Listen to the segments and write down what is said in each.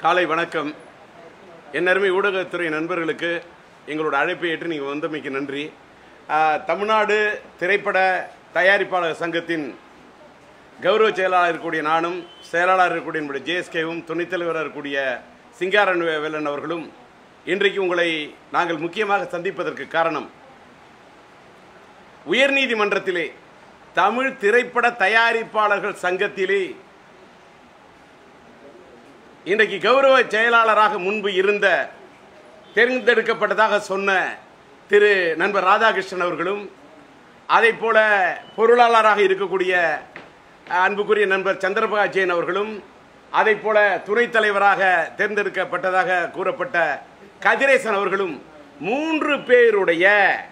காலை வணக்கம் என் அருமை ஊடகத்துறை நண்பர்களுக்கு எங்களோட அழைப்பை ஏற்று நீங்கள் வந்தமைக்கு நன்றி ஆஹ், தமிழ்நாடு திரைப்பட தயாரிப்பாளர் சங்கத்தின் கௌரவ செயலாளர் இருக்கக்கூடிய நானும் செயலாளர் இருக்கக்கூடிய நம்முடைய ஜேஎஸ்கேவும் துணைத் தலைவராக இருக்கக்கூடிய சிங்காரன் வே- வேலன் அவர்களும் இன்றைக்கு உங்களை நாங்கள் முக்கியமாக சந்திப்பதற்கு காரணம் உயர்நீதிமன்றத்திலே தமிழ் திரைப்பட தயாரிப்பாளர்கள் சங்கத்திலே இன்றைக்கு கௌரவ செயலாளராக முன்பு இருந்த தேர்ந்தெடுக்கப்பட்டதாக சொன்ன திரு நண்பர் ராதாகிருஷ்ணன் அவர்களும் அதை போல பொருளாளராக இருக்கக்கூடிய அன்புக்குரிய நண்பர் சந்திரபாபு ஜெயின் அவர்களும் அதை போல துணைத் தலைவராக தேர்ந்தெடுக்கப்பட்டதாக கூறப்பட்ட கதிரேசன் அவர்களும் மூன்று பேருடைய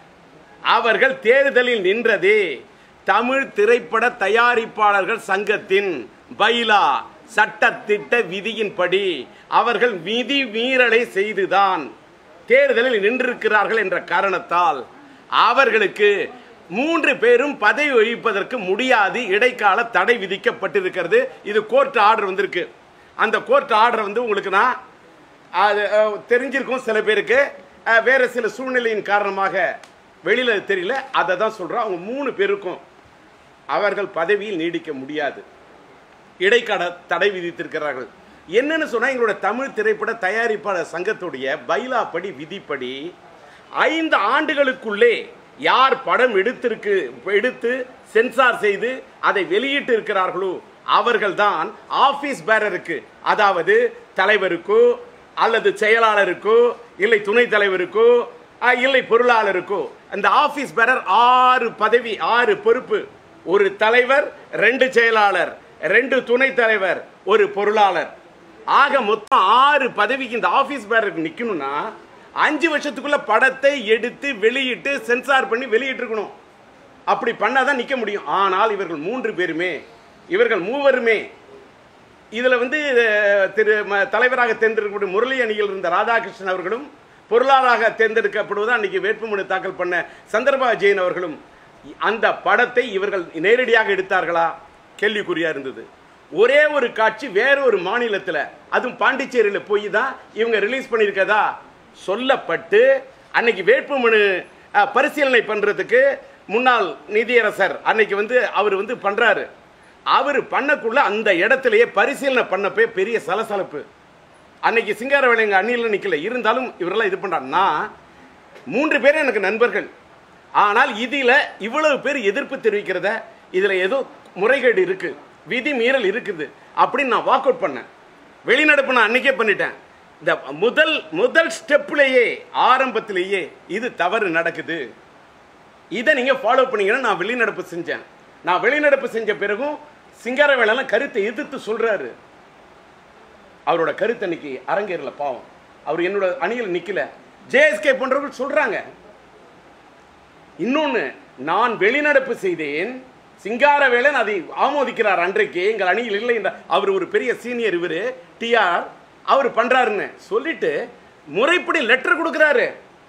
அவர்கள் தேர்தலில் நின்றது தமிழ் திரைப்பட தயாரிப்பாளர்கள் சங்கத்தின் பைலா சட்டத்திட்ட விதியின்படி அவர்கள் விதி மீறலை செய்துதான் தேர்தலில் நின்றிருக்கிறார்கள் என்ற காரணத்தால் அவர்களுக்கு மூன்று பேரும் பதவி வகிப்பதற்கு முடியாது இடைக்கால தடை விதிக்கப்பட்டிருக்கிறது இது கோர்ட் ஆர்டர் வந்திருக்கு அந்த கோர்ட் ஆர்டர் வந்து உங்களுக்கு நான் அது அஹ், தெரிஞ்சிருக்கும் சில பேருக்கு அஹ், வேற சில சூழ்நிலையின் காரணமாக வெளியில அது தெரியல அதை தான் சொல்றோம் அவங்க மூணு பேருக்கும் அவர்கள் பதவியில் நீடிக்க முடியாது இடைக்கால தடை விதித்திருக்கிறார்கள் என்னன்னு சொன்னா எங்களோட தமிழ் திரைப்பட தயாரிப்பாளர் சங்கத்துடைய பைலாப்படி விதிப்படி ஐந்து ஆண்டுகளுக்குள்ளே யார் படம் எடுத்திருக்கு எடுத்து சென்சார் செய்து அதை வெளியிட்டு இருக்கிறார்களோ அவர்கள்தான் ஆபீஸ் பேரருக்கு அதாவது தலைவருக்கோ அல்லது செயலாளருக்கோ இல்லை துணைத் தலைவருக்கோ அஹ், இல்லை பொருளாளருக்கோ அந்த ஆபீஸ் பேரர் ஆறு பதவி ஆறு பொறுப்பு ஒரு தலைவர் ரெண்டு செயலாளர் ரெண்டு துணைத் தலைவர் ஒரு பொருளாளர் ஆக மொத்தம் ஆறு பதவிக்கு இந்த ஆபீஸ் பேரருக்கு நிக்கணும்னா அஞ்சு வருஷத்துக்குள்ள படத்தை எடுத்து வெளியிட்டு சென்சார் பண்ணி வெளியிட்டிருக்கணும் அப்படி பண்ணாதான் நிக்க முடியும் ஆனால் இவர்கள் மூன்று பேருமே இவர்கள் மூவருமே இதுல வந்து அஹ், திரு ம- தலைவராக தேர்ந்தெடுக்கக்கூடிய முரளி அணியில் இருந்த ராதாகிருஷ்ணன் அவர்களும் பொருளாளராக தேர்ந்தெடுக்கப்படுவது அன்னைக்கு வேட்புமனு தாக்கல் பண்ண சந்திரபாபு ஜெயின் அவர்களும் அந்த படத்தை இவர்கள் நேரடியாக எடுத்தார்களா கேள்விக்குறியா இருந்தது ஒரே ஒரு காட்சி வேற ஒரு மாநிலத்துல அதுவும் பாண்டிச்சேரியில போய் தான் இவங்க ரிலீஸ் பண்ணியிருக்கதா சொல்லப்பட்டு அன்னைக்கு வேட்புமனு அஹ், பரிசீலனை பண்றதுக்கு முன்னாள் நிதியரசர் அன்னைக்கு வந்து அவர் வந்து பண்றாரு அவர் பண்ணக்குள்ள அந்த இடத்திலேயே பரிசீலனை பண்ணப்பே பெரிய சலசலப்பு அன்னைக்கு சிங்காரவேலை எங்க அணியில் நிக்கல இருந்தாலும் இவரெல்லாம் இது பண்றாங்கன்னா மூன்று பேர் எனக்கு நண்பர்கள் ஆனால் இதில் இவ்வளவு பேர் எதிர்ப்பு தெரிவிக்கிறத இதுல ஏதோ முறைகேடு இருக்கு விதி மீறல் இருக்குது அப்படின்னு நான் வாக் அவுட் பண்ணேன் வெளிநடப்பு நான் அன்னைக்கே பண்ணிட்டேன் இந்த முதல் முதல் ஸ்டெப்லேயே ஆரம்பத்திலேயே இது தவறு நடக்குது இதை நீங்க ஃபாலோ பண்ணீங்கன்னா நான் வெளிநடப்பு செஞ்சேன் நான் வெளிநடப்பு செஞ்ச பிறகும் சிங்காரவேலெல்லாம் கருத்தை எதிர்த்து சொல்றாரு அவரோட கருத்து அன்னைக்கு அரங்கேறல பாவம் அவர் என்னோட அணியில் நிக்கல ஜேஎஸ்கே போன்றவர்கள் சொல்றாங்க இன்னொன்னு நான் வெளிநடப்பு செய்தேன் சிங்காரவேலன் அதை ஆமோதிக்கிறார் அன்றைக்கு எங்கள் அணியில் இல்லை என்ற அவர் ஒரு பெரிய சீனியர் இவரு டிஆர் அவர் பண்றாருன்னு சொல்லிட்டு முறைப்படி லெட்டர் கொடுக்கிறாரு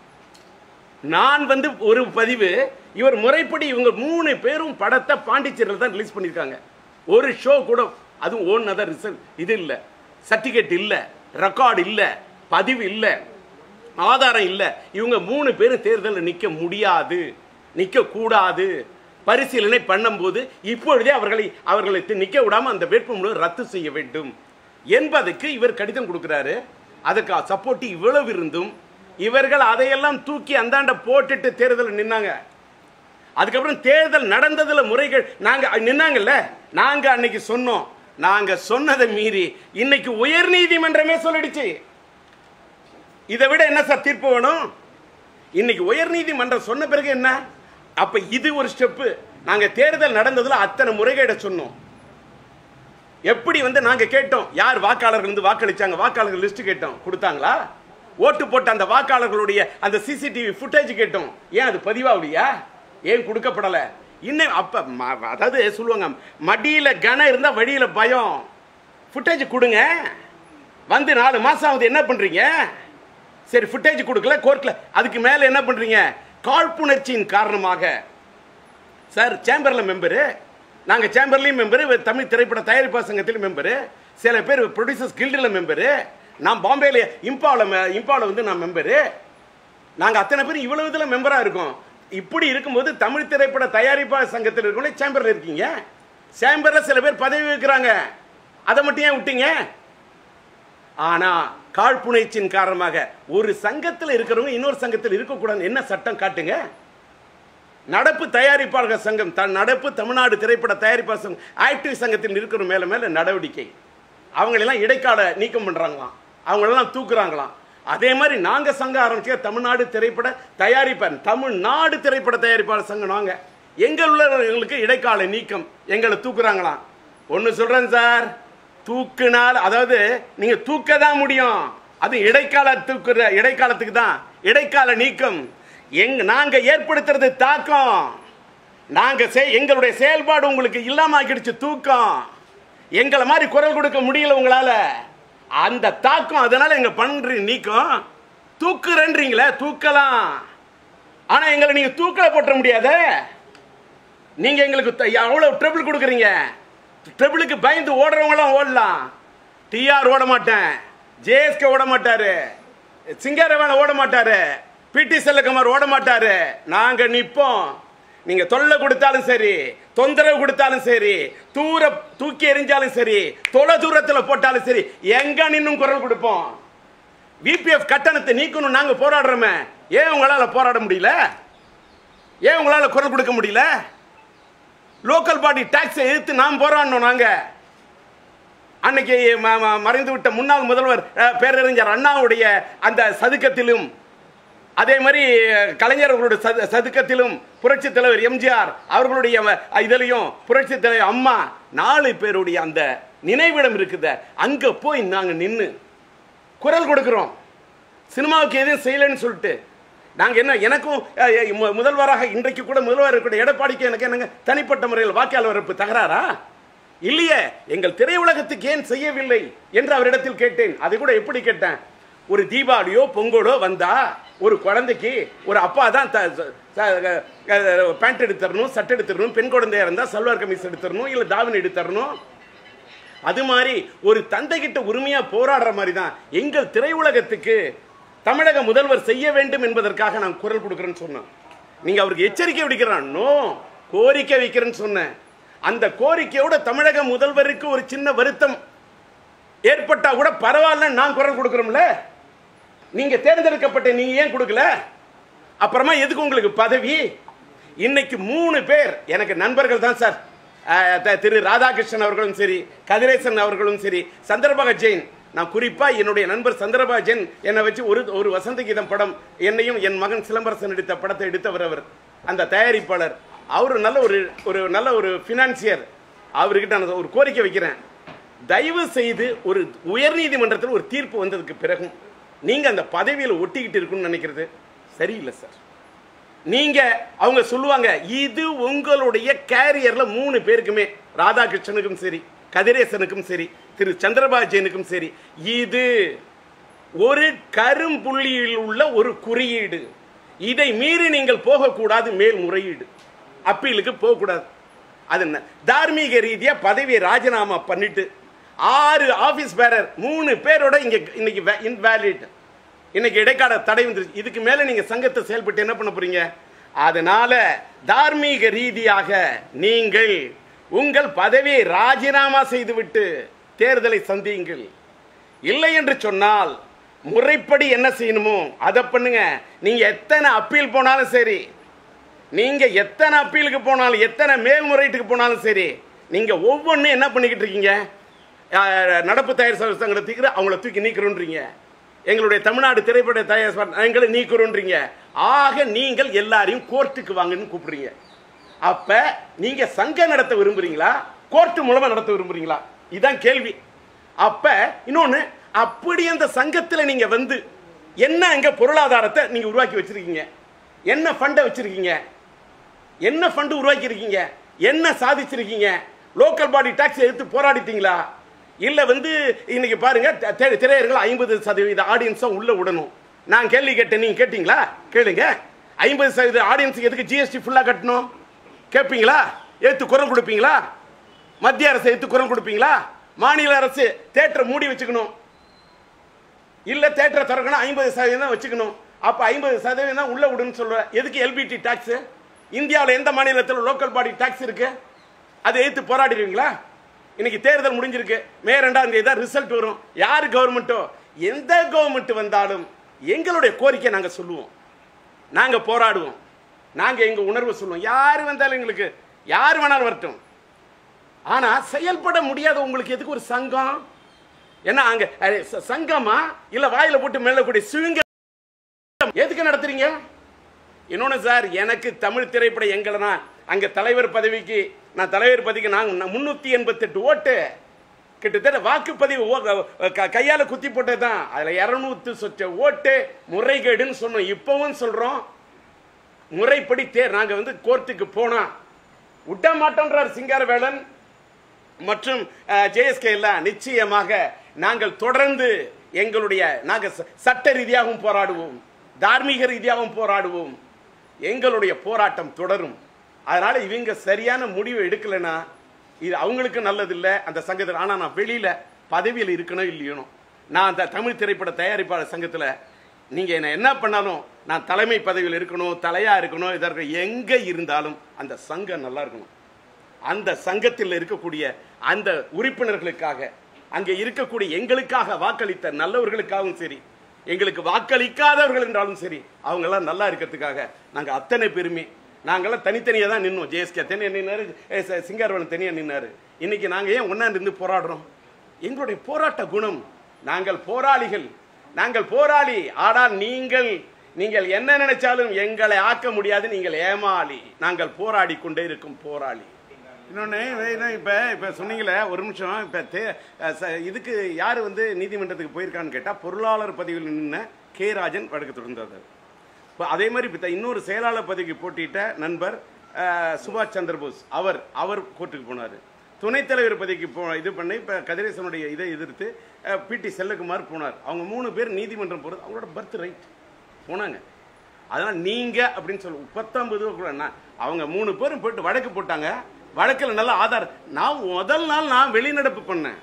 நான் வந்து ஒரு பதிவு இவர் முறைப்படி இவங்க மூணு பேரும் படத்தை பாண்டிச்சேரியில் தான் ரிலீஸ் பண்ணியிருக்காங்க ஒரு ஷோ கூட அதுவும் ஓன் அதர் ரிசல்ட் இது இல்லை சர்டிஃபிகேட் இல்லை ரெக்கார்டு இல்லை பதிவு இல்லை ஆதாரம் இல்லை இவங்க மூணு பேரும் தேர்தலில் நிற்க முடியாது நிற்க கூடாது பரிசீலனை பண்ணும்போது இப்பொழுதே அவர்களை அவர்களை நிற்க விடாம அந்த வேட்புமனு ரத்து செய்ய வேண்டும் என்பதுக்கு இவர் கடிதம் கொடுக்கிறாரு அதுக்கு சப்போர்ட் இவ்வளவு இருந்தும் இவர்கள் அதையெல்லாம் தூக்கி அந்தாண்ட போட்டுட்டு தேர்தலில் நின்னாங்க அதுக்கப்புறம் தேர்தல் நடந்ததுல முறைகள் நாங்க நின்னாங்கல்ல நாங்க அன்னைக்கு சொன்னோம் நாங்க சொன்னதை மீறி இன்னைக்கு உயர் நீதிமன்றமே சொல்லிடுச்சு இதை விட என்ன சார் தீர்ப்பு வேணும் இன்னைக்கு உயர் நீதிமன்றம் சொன்ன பிறகு என்ன அப்ப இது ஒரு ஸ்டெப்பு நாங்க தேர்தல் நடந்ததுல அத்தனை முறைகேட சொன்னோம் எப்படி வந்து நாங்க கேட்டோம் யார் வாக்காளர்கள் வந்து வாக்களிச்சாங்க வாக்காளர்கள் லிஸ்ட் கேட்டோம் கொடுத்தாங்களா ஓட்டு போட்ட அந்த வாக்காளர்களுடைய அந்த சிசிடிவி ஃபுட்டேஜ் கேட்டோம் ஏன் அது பதிவாகலையா ஏன் கொடுக்கப்படல இன்னும் அப்ப ம- அதாவது சொல்லுவாங்க மடியில கனம் இருந்தா வழியில பயம் ஃபுட்டேஜ் கொடுங்க வந்து நாலு மாசம் ஆகுது என்ன பண்றீங்க சரி ஃபுட்டேஜ் கொடுக்கல கோர்ட்ல அதுக்கு மேல என்ன பண்றீங்க காழ்ப்புணர்ச்சியின் காரணமாக சார் சேம்பர்ல மெம்பரு நாங்க சேம்பர்லயும் மெம்பரு தமிழ் திரைப்பட தயாரிப்பாளர் சங்கத்திலும் மெம்பரு சில பேர் ப்ரொடியூசர்ஸ் கில்டில் மெம்பரு நான் பாம்பேல இம்பாவில் இம்பாவில் வந்து நான் மெம்பரு நாங்க அத்தனை பேர் இவ்வளவு இதுல மெம்பரா இருக்கோம் இப்படி இருக்கும்போது தமிழ் திரைப்பட தயாரிப்பாளர் சங்கத்தில் இருக்கவங்களே சேம்பர்ல இருக்கீங்க சேம்பர்ல சில பேர் பதவி வைக்கிறாங்க அதை மட்டும் ஏன் விட்டீங்க ஆனா காழ்ப்புணர்ச்சியின் காரணமாக ஒரு சங்கத்தில் இருக்கிறவங்க இன்னொரு சங்கத்தில் இருக்கக்கூடாது என்ன சட்டம் காட்டுங்க நடப்பு தயாரிப்பாளர்கள் சங்கம் த நடப்பு தமிழ்நாடு திரைப்பட தயாரிப்பாளர் சங்கம் ஆக்டிவ் சங்கத்தில் இருக்கிற மேல மேல நடவடிக்கை அவங்களெல்லாம் இடைக்கால நீக்கம் பண்றாங்களாம் அவங்களெல்லாம் தூக்குறாங்களாம் அதே மாதிரி நாங்க சங்கம் ஆரம்பிச்ச தமிழ்நாடு திரைப்பட தயாரிப்பாளர் தமிழ்நாடு திரைப்பட தயாரிப்பாளர் சங்கம் நாங்க எங்கள் உள்ளவர்களுக்கு இடைக்கால நீக்கம் எங்களை தூக்குறாங்களாம் ஒன்னு சொல்றேன் சார் தூக்குனால் அதாவது நீங்க தூக்க தான் முடியும் அது இடைக்கால தூக்குற இடைக்காலத்துக்கு தான் இடைக்கால நீக்கம் எங் நாங்க ஏற்படுத்துறது தாக்கம் நாங்க செய்- எங்களுடைய செயல்பாடு உங்களுக்கு இல்லாம ஆக்கிடுச்சு தூக்கம் எங்களை மாதிரி குரல் கொடுக்க முடியல உங்களால அந்த தாக்கம் அதனால எங்க பண்ற நீக்கம் தூக்குறேன்றீங்களே தூக்கலாம் ஆனா எங்களை நீங்க தூக்கல போட்ட முடியாதே நீங்க எங்களுக்கு த- அவ்வளவு ட்ரபிள் கொடுக்குறீங்க ட்ரபிளுக்கு பயந்து ஓடுறவங்களாம் ஓடலாம் டிஆர் ஓட மாட்டேன் ஜேஎஸ்கே ஓட மாட்டாரு சிங்காரவேல ஓட மாட்டாரு பிடி செல்லகுமார் ஓட மாட்டாரு நாங்க நிப்போம் நீங்க தொல்லை கொடுத்தாலும் சரி தொந்தரவு கொடுத்தாலும் சரி தூர தூக்கி எறிஞ்சாலும் சரி தொலை தூரத்துல போட்டாலும் சரி எங்க நின்னும் குரல் கொடுப்போம் விபிஎஃப் கட்டணத்தை நீக்கணும் நாங்க போராடுறோமே ஏன் உங்களால போராட முடியல ஏன் உங்களால குரல் கொடுக்க முடியல லோக்கல் பாடி டாக்ஸை எதிர்த்து நாம் போராடணும் நாங்க அன்னைக்கு ம- ம- மறைந்து விட்ட முன்னாள் முதல்வர் அஹ், பேரறிஞர் அண்ணாவுடைய அந்த சதுக்கத்திலும் அதே மாதிரி கலைஞர் அவர்களுடைய சது- சதுக்கத்திலும் புரட்சி தலைவர் எம்ஜிஆர் அவர்களுடைய அஹ், இதுலயும் புரட்சி தலைவர் அம்மா நாலு பேருடைய அந்த நினைவிடம் இருக்குத அங்க போய் நாங்க நின்னு குரல் கொடுக்கிறோம் சினிமாவுக்கு எதுவும் செய்யலைன்னு சொல்லிட்டு நாங்க என்ன எனக்கும் அஹ், அஹ், மு- முதல்வராக இன்றைக்கு கூட முதல்வர் இருக்கிற எடப்பாடிக்கு எனக்கு என்னங்க தனிப்பட்ட முறையில் வாக்காளர் வரப்பு தகராறா இல்லையே எங்கள் திரையுலகத்துக்கு ஏன் செய்யவில்லை என்று அவரிடத்தில் கேட்டேன் அது கூட எப்படி கேட்டேன் ஒரு தீபாவளியோ பொங்கலோ வந்தா ஒரு குழந்தைக்கு ஒரு அப்பா தான் த- ச- அஹ், பேண்ட் எடுத்து தரணும் சட்டை எடுத்து தரணும் பெண் குழந்தையா இருந்தா சல்வார் கமிஸ் எடுத்து தரணும் இல்ல தாவணி எடுத்து தரணும் அது மாதிரி ஒரு தந்தை கிட்ட உரிமையா போராடுற மாதிரி தான் எங்கள் திரையுலகத்துக்கு தமிழக முதல்வர் செய்ய வேண்டும் என்பதற்காக நான் குரல் கொடுக்கிறேன்னு சொன்னேன் நீங்க அவருக்கு எச்சரிக்கை விடுக்கிறான் நோ கோரிக்கை வைக்கிறேன்னு சொன்னேன் அந்த கோரிக்கையோட தமிழக முதல்வருக்கு ஒரு சின்ன வருத்தம் ஏற்பட்டா கூட பரவாயில்ல நான் குரல் கொடுக்கிறோம்ல நீங்க தேர்ந்தெடுக்கப்பட்ட நீங்க ஏன் கொடுக்கல அப்புறமா எதுக்கு உங்களுக்கு பதவி இன்னைக்கு மூணு பேர் எனக்கு நண்பர்கள் தான் சார் அஹ், த- திரு ராதாகிருஷ்ணன் அவர்களும் சரி கதிரேசன் அவர்களும் சரி சந்திரபாக ஜெயின் நான் குறிப்பா என்னுடைய நண்பர் சந்திரபாக ஜெயின் என்னை வச்சு ஒரு ஒரு வசந்த கீதம் படம் என்னையும் என் மகன் சிலம்பரசன் எடுத்த படத்தை எடுத்தவர் அவர் அந்த தயாரிப்பாளர் அவர் நல்ல ஒரு ஒரு நல்ல ஒரு ஃபினான்சியர் அவர்கிட்ட நான் ஒரு கோரிக்கை வைக்கிறேன் தயவு செய்து ஒரு உயர்நீதிமன்றத்தில் ஒரு தீர்ப்பு வந்ததுக்கு பிறகும் நீங்க அந்த பதவியில் ஒட்டிக்கிட்டு இருக்குன்னு நினைக்கிறது சரியில்லை சார் நீங்க அவங்க சொல்லுவாங்க இது உங்களுடைய கேரியர்ல மூணு பேருக்குமே ராதாகிருஷ்ணனுக்கும் சரி கதிரேசனுக்கும் சரி திரு சந்திரபாபு ஜெயினுக்கும் சரி இது ஒரு கரும்புள்ளியில் உள்ள ஒரு குறியீடு இதை மீறி நீங்கள் போகக்கூடாது மேல்முறையீடு அப்பீலுக்கு போகக்கூடாது அது என்ன தார்மீக ரீதியா பதவியை ராஜினாமா பண்ணிட்டு ஆறு ஆபீஸ் பேரர் மூணு பேரோட இங்க இன்னைக்கு இன்வேலிட் இன்னைக்கு இடைக்கால தடை வந்துருச்சு இதுக்கு மேல நீங்க சங்கத்தை செயல்பட்டு என்ன பண்ண போறீங்க அதனால தார்மீக ரீதியாக நீங்கள் உங்கள் பதவியை ராஜினாமா செய்துவிட்டு தேர்தலை சந்தியுங்கள் இல்லை என்று சொன்னால் முறைப்படி என்ன செய்யணுமோ அதை பண்ணுங்க நீங்க எத்தனை அப்பீல் போனாலும் சரி நீங்க எத்தனை அப்பீலுக்கு போனாலும் எத்தனை மேல்முறையீட்டுக்கு போனாலும் சரி நீங்க ஒவ்வொன்றும் என்ன பண்ணிக்கிட்டு இருக்கீங்க அஹ், நடப்பு தயார் சங்கங்களை தூக்கி அவங்கள தூக்கி நீக்கிறோன்றீங்க எங்களுடைய தமிழ்நாடு திரைப்பட தயார் சங்க- எங்களை நீக்கிறோன்றீங்க ஆக நீங்கள் எல்லாரையும் கோர்ட்டுக்கு வாங்கன்னு கூப்பிடுறீங்க அப்ப நீங்க சங்கம் நடத்த விரும்புறீங்களா கோர்ட்டு மூலமா நடத்த விரும்புறீங்களா இதான் கேள்வி அப்ப இன்னொன்னு அப்படி அந்த சங்கத்துல நீங்க வந்து என்ன அங்க பொருளாதாரத்தை நீங்க உருவாக்கி வச்சிருக்கீங்க என்ன ஃபண்டை வச்சிருக்கீங்க என்ன ஃபண்டு உருவாக்கி இருக்கீங்க என்ன சாதிச்சிருக்கீங்க லோக்கல் பாடி டாக்ஸ் எடுத்து போராடிட்டீங்களா இல்ல வந்து இன்னைக்கு பாருங்க த- தி- திரையர்கள் ஐம்பது சதவீத ஆடியன்ஸா உள்ள விடணும் நான் கேள்வி கேட்டேன் நீங்க கேட்டீங்களா கேளுங்க ஐம்பது சதவீத ஆடியன்ஸுக்கு எதுக்கு ஜிஎஸ்டி ஃபுல்லா கட்டணும் கேட்பீங்களா எடுத்து குரல் கொடுப்பீங்களா மத்திய அரசு எடுத்து குரல் கொடுப்பீங்களா மாநில அரசு தேட்டரை மூடி வச்சுக்கணும் இல்ல தேட்டரை திறக்கணும் ஐம்பது சதவீதம் தான் வச்சுக்கணும் அப்ப ஐம்பது சதவீதம் தான் உள்ள விடுன்னு சொல்ற எதுக்கு எல்பிடி டாக்ஸ் இந்தியாவில் எந்த மாநிலத்தில் லோக்கல் பாடி டாக்ஸ் இருக்கு அதை எதிர்த்து போராடிடுவீங்களா இன்னைக்கு தேர்தல் முடிஞ்சிருக்கு மே ரெண்டாம் தேதி தான் ரிசல்ட் வரும் யார் கவர்மெண்ட்டோ எந்த கவர்மெண்ட் வந்தாலும் எங்களுடைய கோரிக்கை நாங்க சொல்லுவோம் நாங்க போராடுவோம் நாங்க எங்க உணர்வு சொல்லுவோம் யார் வந்தாலும் எங்களுக்கு யார் வேணாலும் வரட்டும் ஆனா செயல்பட முடியாத உங்களுக்கு எதுக்கு ஒரு சங்கம் என்ன அங்க அஹ், ச- சங்கமா இல்ல வாயில போட்டு மேலக்கூடிய சிவிங்க எதுக்கு நடத்துறீங்க இன்னொன்னு சார் எனக்கு தமிழ் திரைப்பட எங்களனா அங்க தலைவர் பதவிக்கு நான் தலைவர் பதவிக்கு நான் முன்னூத்தி எண்பத்தெட்டு ஓட்டு கிட்டத்தட்ட வாக்குப்பதிவு ஓ- க- கையால குத்தி போட்டது தான் அதுல இருநூத்து சொச்ச ஓட்டு முறைகேடுன்னு சொன்னோம் இப்பவும் சொல்றோம் முறைப்படி தேர் நாங்க வந்து கோர்ட்டுக்கு போனா விட மாட்டோன்றார் சிங்காரவேலன் மற்றும் ஜேஎஸ்கே எல்லாம் நிச்சயமாக நாங்கள் தொடர்ந்து எங்களுடைய நாங்க ச- சட்ட ரீதியாகவும் போராடுவோம் தார்மீக ரீதியாகவும் போராடுவோம் எங்களுடைய போராட்டம் தொடரும் அதனால இவங்க சரியான முடிவு எடுக்கலைன்னா இது அவங்களுக்கு நல்லது இல்லை அந்த சங்கத்தில் ஆனா நான் வெளியில பதவியில் இருக்கணும் இல்லையணும் நான் அந்த தமிழ் திரைப்பட தயாரிப்பாளர் சங்கத்தில் நீங்க என்ன என்ன பண்ணாலும் நான் தலைமை பதவியில் இருக்கணும் தலையா இருக்கணும் இதற்கு எங்க இருந்தாலும் அந்த சங்கம் நல்லா இருக்கணும் அந்த சங்கத்தில் இருக்கக்கூடிய அந்த உறுப்பினர்களுக்காக அங்கே இருக்கக்கூடிய எங்களுக்காக வாக்களித்த நல்லவர்களுக்காகவும் சரி எங்களுக்கு வாக்களிக்காதவர்கள் என்றாலும் சரி அவங்க எல்லாம் நல்லா இருக்கிறதுக்காக நாங்க அத்தனை பேருமே நாங்கெல்லாம் தனித்தனியா தான் நின்னோம் ஜேஎஸ்கே தனியா நின்னாரு ஏ, ச- சிங்காரவன் தனியா நின்னாரு இன்னைக்கு நாங்க ஏன் ஒண்ணா நின்று போராடுறோம் எங்களுடைய போராட்ட குணம் நாங்கள் போராளிகள் நாங்கள் போராளி ஆனால் நீங்கள் நீங்கள் என்ன நினைச்சாலும் எங்களை ஆக்க முடியாது நீங்கள் ஏமாளி நாங்கள் போராடி கொண்டே இருக்கும் போராளி இன்னொன்று இப்போ இப்போ சொன்னீங்களே ஒரு நிமிஷம் இப்போ தே அஹ் ச- இதுக்கு யார் வந்து நீதிமன்றத்துக்கு போயிருக்கான்னு கேட்டால் பொருளாளர் பதவியில் நின்ன கே ராஜன் வழக்கு தொடர்ந்தார் இப்போ அதே மாதிரி இப்போ இன்னொரு செயலாளர் பதவிக்கு போட்டியிட்ட நண்பர் அஹ், சுபாஷ் சந்திரபோஸ் அவர் அவர் கோர்ட்டுக்கு போனார் துணைத் தலைவர் பதவிக்கு போ இது பண்ணி இப்போ கதிரேசனுடைய இதை எதிர்த்து பிடி செல்லகுமார் போனார் அவங்க மூணு பேர் நீதிமன்றம் போகிறது அவங்களோட பர்த் ரைட் போனாங்க அதனால் நீங்கள் அப்படின்னு சொல்லு பத்தொன்பது கூட நான் அவங்க மூணு பேரும் போயிட்டு வழக்கு போட்டாங்க வழக்கில் நல்ல ஆதாரம் நான் முதல் நாள் நான் வெளிநடப்பு பண்ணேன்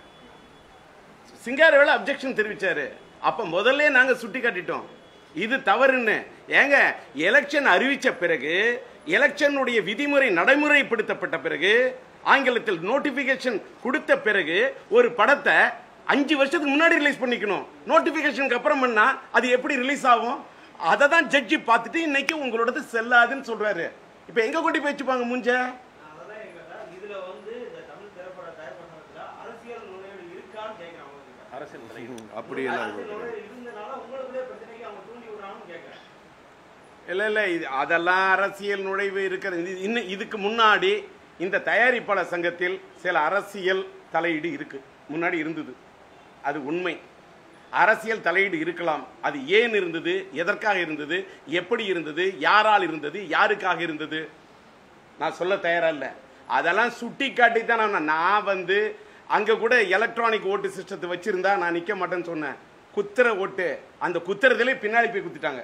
சிங்காரவேல அப்ஜெக்ஷன் தெரிவிச்சாரு அப்ப முதல்ல நாங்க சுட்டி காட்டிட்டோம் இது தவறுன்னு ஏங்க எலெக்ஷன் அறிவிச்ச பிறகு எலெக்ஷனுடைய விதிமுறை நடைமுறைப்படுத்தப்பட்ட பிறகு ஆங்கிலத்தில் நோட்டிபிகேஷன் கொடுத்த பிறகு ஒரு படத்தை அஞ்சு வருஷத்துக்கு முன்னாடி ரிலீஸ் பண்ணிக்கணும் நோட்டிபிகேஷனுக்கு அப்புறம் பண்ணா அது எப்படி ரிலீஸ் ஆகும் அதை தான் ஜட்ஜி பார்த்துட்டு இன்னைக்கு உங்களோடது செல்லாதுன்னு சொல்றாரு இப்போ எங்க கொண்டு போய் வச்சுப்பாங்க மூஞ்ச அதெல்லாம் எங்க சார் இதுல வந்து இந்த தமிழ் திரைப்பட தயாரிப்பாளர்கள்ல அரசியல் நுழைவு இருக்கான்னு கேக்குறேன் அவங்க கிட்ட அப்படியெல்லாம் அரசியல் நுழைவு இருந்தனால உங்களுக்குள்ளே பிரச்சனைக்கு அவங்க தூண்டி விடுறாங்கன்னு கேக்குறேன் இல்ல இல்ல இது அதெல்லாம் அரசியல் நுழைவு இருக்கிறது இது- இன்னும் இதுக்கு முன்னாடி இந்த தயாரிப்பாளர் சங்கத்தில் சில அரசியல் தலையீடு இருக்கு முன்னாடி இருந்தது அது உண்மை அரசியல் தலையீடு இருக்கலாம் அது ஏன் இருந்தது எதற்காக இருந்தது எப்படி இருந்தது யாரால் இருந்தது யாருக்காக இருந்தது நான் சொல்ல தயாரா இல்ல அதெல்லாம் சுட்டி காட்டி தான் நான் நான் வந்து அங்க கூட எலக்ட்ரானிக் ஓட்டு சிஸ்டத்தை வச்சிருந்தா நான் நிக்க மாட்டேன்னு சொன்னேன் குத்துற ஓட்டு அந்த குத்துறதுலே பின்னாடி போய் குத்திட்டாங்க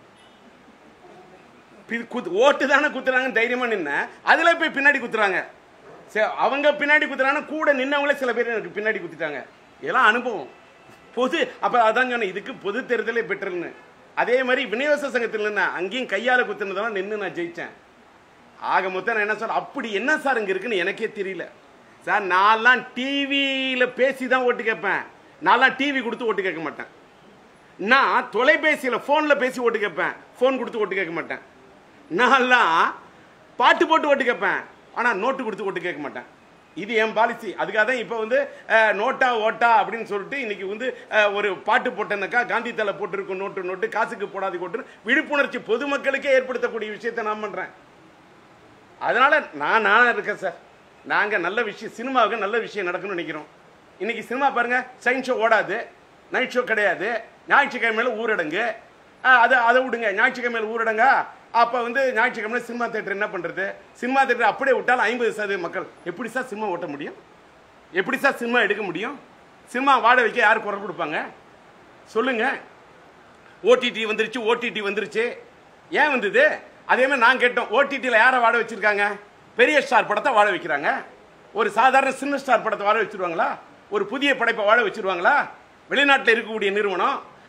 பி- குத்து- ஓட்டு தானே குத்துறாங்கன்னு தைரியமா நின்ன அதுல போய் பின்னாடி குத்துறாங்க சரி, அவங்க பின்னாடி குத்துறாங்கன்னா கூட நின்னவங்களே சில பேர் எனக்கு பின்னாடி குத்திட்டாங்க இதெல்லாம் அனுபவம் பொது அப்ப அதான் சொன்னேன் இதுக்கு பொது தேர்தலே பெற்றல்னு அதே மாதிரி விநியோக சங்கத்தில் நின்ன அங்கேயும் கையால குத்துனதெல்லாம் நின்று நான் ஜெயிச்சேன் ஆக மொத்தம் நான் என்ன சொல்ற அப்படி என்ன சார் இங்க இருக்குன்னு எனக்கே தெரியல சார் நான்லாம் டிவியில பேசி தான் ஓட்டு கேட்பேன் நான்லாம் டிவி கொடுத்து ஓட்டு கேட்க மாட்டேன் நான் தொலைபேசியில போன்ல பேசி ஓட்டு கேட்பேன் போன் கொடுத்து ஓட்டு கேட்க மாட்டேன் நான்லாம் பாட்டு போட்டு ஓட்டு கேட்பேன் ஆனா நோட்டு கொடுத்து ஓட்டு கேட்க மாட்டேன் இது என் பாலிசி அதுக்காக தான் இப்போ வந்து அஹ், நோட்டா ஓட்டா அப்படின்னு சொல்லிட்டு இன்னைக்கு வந்து அஹ், ஒரு பாட்டு போட்டேன்னாக்கா காந்தி தலை போட்டிருக்கும் நோட்டு நோட்டு காசுக்கு போடாது கொட்டு விழிப்புணர்ச்சி பொதுமக்களுக்கே ஏற்படுத்தக்கூடிய விஷயத்தை நான் பண்றேன் அதனால நான் நானா இருக்கேன் சார் நாங்க நல்ல விஷயம் சினிமாவுக்கு நல்ல விஷயம் நடக்கணும்னு நினைக்கிறோம் இன்னைக்கு சினிமா பாருங்க சயின்ஸ் ஷோ ஓடாது நைட் ஷோ கிடையாது ஞாயிற்றுக்கிழமையில ஊரடங்கு ஆ, அதை அதை விடுங்க ஞாயிற்றுக்கிழமையில ஊரடங்கா அப்ப வந்து ஞாயிற்றுக்கிழமை சினிமா தேட்டர் என்ன பண்றது சினிமா தேட்டர் அப்படியே விட்டாலும் ஐம்பது சதவீத மக்கள் எப்படி சார் சினிமா ஓட்ட முடியும் எப்படி சார் சினிமா எடுக்க முடியும் சினிமா வாட வைக்க யார் குரல் கொடுப்பாங்க சொல்லுங்க ஓடிடி வந்துருச்சு ஓடிடி வந்துருச்சு ஏன் வந்தது அதே மாதிரி நான் கேட்டோம் ஓடிடியில் யாரை வாட வச்சிருக்காங்க பெரிய ஸ்டார் படத்தை வாட வைக்கிறாங்க ஒரு சாதாரண சின்ன ஸ்டார் படத்தை வாட வச்சிருவாங்களா ஒரு புதிய படைப்பை வாட வச்சிருவாங்களா வெளிநாட்டில் இருக்கக்கூடிய நிறுவனம்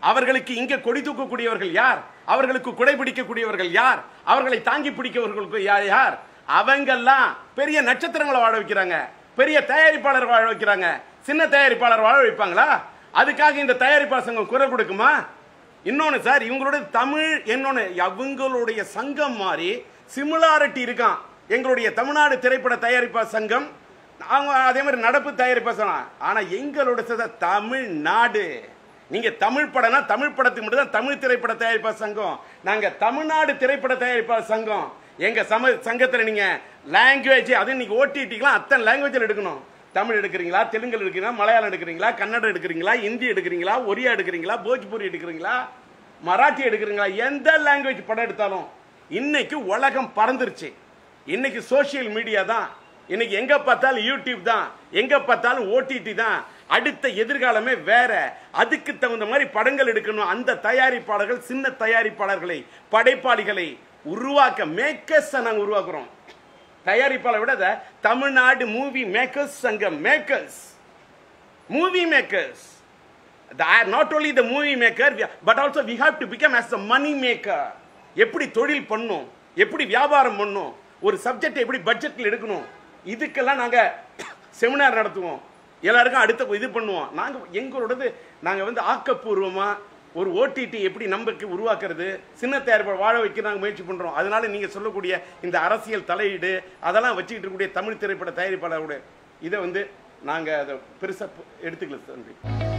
அவர்களுக்கு இங்க கொடி தூக்கக்கூடியவர்கள் யார் அவர்களுக்கு குடை பிடிக்கக்கூடியவர்கள் யார் அவர்களை தாங்கி பிடிக்கவர்களுக்கு யார் யார் அவங்கெல்லாம் பெரிய நட்சத்திரங்களை வாழ வைக்கிறாங்க பெரிய தயாரிப்பாளர் வாழ வைக்கிறாங்க சின்ன தயாரிப்பாளர் வாழ வைப்பாங்களா அதுக்காக இந்த தயாரிப்பாளர் சங்கம் குரல் கொடுக்குமா இன்னொன்னு சார் இவங்களோட தமிழ் என்னொன்னு அவங்களுடைய சங்கம் மாதிரி சிமிலாரிட்டி இருக்கான் எங்களுடைய தமிழ்நாடு திரைப்பட தயாரிப்பாளர் சங்கம் அவங்க அதே மாதிரி நடப்பு தயாரிப்பாளர் சங்கம் ஆனா எங்களோட சத தமிழ்நாடு நீங்க தமிழ் படம்னா தமிழ் படத்துக்கு மட்டும் தான் தமிழ் திரைப்பட தயாரிப்பாளர் சங்கம் நாங்க தமிழ்நாடு திரைப்பட தயாரிப்பாளர் சங்கம் எங்க சம சங்கத்துல நீங்க லாங்குவேஜ் அது நீங்க ஓட்டிட்டீங்களா அத்தனை லாங்குவேஜ்ல எடுக்கணும் தமிழ் எடுக்கிறீங்களா தெலுங்கு எடுக்கிறீங்களா மலையாளம் எடுக்கிறீங்களா கன்னடம் எடுக்கிறீங்களா ஹிந்தி எடுக்கிறீங்களா ஒரியா எடுக்கிறீங்களா போஜ்பூரி எடுக்கிறீங்களா மராட்டி எடுக்கிறீங்களா எந்த லாங்குவேஜ் படம் எடுத்தாலும் இன்னைக்கு உலகம் பறந்துருச்சு இன்னைக்கு சோஷியல் மீடியா தான் இன்னைக்கு எங்க பார்த்தாலும் யூடியூப் தான் எங்க பார்த்தாலும் ஓடிடி தான் அடுத்த எதிர்காலமே வேற அதுக்கு தகுந்த மாதிரி படங்கள் எடுக்கணும் அந்த தயாரிப்பாளர்கள் சின்ன தயாரிப்பாளர்களை படைப்பாளிகளை உருவாக்க மேக்கர்ஸ் நாங்க உருவாக்குறோம் தயாரிப்பாளர் விட இத தமிழ்நாடு மூவி மேக்கர்ஸ் சங்கம் makers movie makers not only the movie maker but also we have to become as the money maker எப்படி தொழில் பண்ணும் எப்படி வியாபாரம் பண்ணும் ஒரு சப்ஜெக்ட் எப்படி பட்ஜெட்ல எடுக்கணும் இதுக்கெல்லாம் நாங்க செமினார் நடத்துவோம் எல்லாருக்கும் அடுத்த இது பண்ணுவோம் நாங்க எங்களோடது நாங்க வந்து ஆக்கப்பூர்வமா ஒரு ஓடிடி எப்படி நமக்கு உருவாக்குறது சின்ன தயாரிப்பாளர் வாழ வைக்க நாங்க முயற்சி பண்றோம் அதனால நீங்க சொல்லக்கூடிய இந்த அரசியல் தலையீடு அதெல்லாம் வச்சுக்கிட்டு இருக்கக்கூடிய தமிழ் திரைப்பட தயாரிப்பாளரோட இதை வந்து நாங்க அதை பெருசா எடுத்துக்கல தம்பி